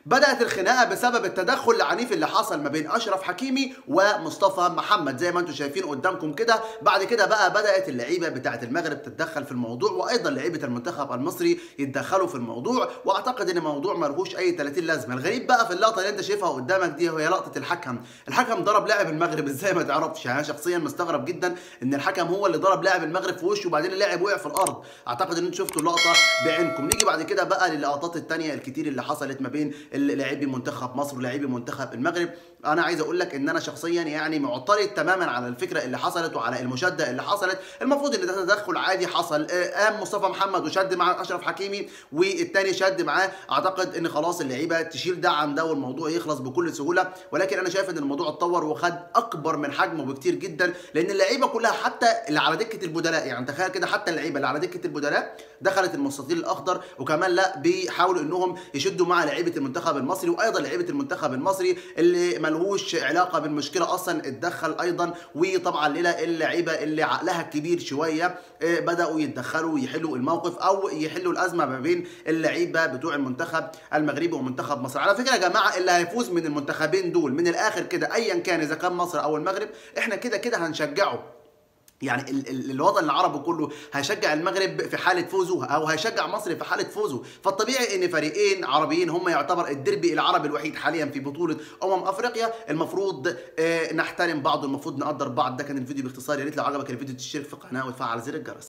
بدأت الخناقة بسبب التدخل العنيف اللي حصل ما بين أشرف حكيمي ومصطفى محمد زي ما انتم شايفين قدامكم كده بعد كده بقى بدأت اللعيبة بتاعة المغرب تتدخل في الموضوع وأيضا لعيبة المنتخب المصري يتدخلوا في الموضوع وأعتقد إن الموضوع ملهوش أي 30 لازمة الغريب بقى في اللقطة اللي أنت شايفها قدامك دي وهي لقطة الحكم الحكم ضرب لاعب المغرب إزاي ما تعرفش يعني أنا شخصيا مستغرب جدا إن الحكم هو اللي ضرب لاعب المغرب في وشه وبعدين اللاعب وقع في الأرض أعتقد إن انتم شفتوا اللقطة بعينكم نيجي بعد كده بقى للقطات الثانية الكتير اللي حصلت ما بين لاعبي منتخب مصر ولاعبي منتخب المغرب انا عايز اقول لك ان انا شخصيا يعني معترض تماما على الفكره اللي حصلت وعلى المشاده اللي حصلت المفروض ان ده تدخل عادي حصل قام مصطفى محمد وشد مع اشرف حكيمي والتاني شد معاه اعتقد ان خلاص اللعيبه تشيل ده عن ده والموضوع يخلص بكل سهوله ولكن انا شايف ان الموضوع اتطور وخد اكبر من حجمه بكتير جدا لان اللعيبه كلها حتى اللي على دكه البدلاء يعني تخيل كده حتى اللعيبه اللي على دكه البدلاء دخلت المستطيل الاخضر وكمان لا بيحاولوا انهم يشدوا مع لعيبه المنتخب المصري وايضا لعيبه المنتخب المصري اللي ملهوش علاقه بالمشكله اصلا اتدخل ايضا وطبعا ليله اللعيبه اللي عقلها كبير شويه بداوا يتدخلوا ويحلوا الموقف او يحلوا الازمه ما بين اللعيبه بتوع المنتخب المغربي ومنتخب مصر على فكره يا جماعه اللي هيفوز من المنتخبين دول من الاخر كده ايا كان اذا كان مصر او المغرب احنا كده كده هنشجعه يعني ال ال الوطن العربي كله هيشجع المغرب في حاله فوزه او هيشجع مصر في حاله فوزه فالطبيعي ان فريقين عربيين هم يعتبر الدربي العربي الوحيد حاليا في بطوله امم افريقيا المفروض آه نحترم بعض المفروض نقدر بعض ده كان الفيديو باختصار يا ريت لو عجبك الفيديو تشترك في القناه وتفعل زر الجرس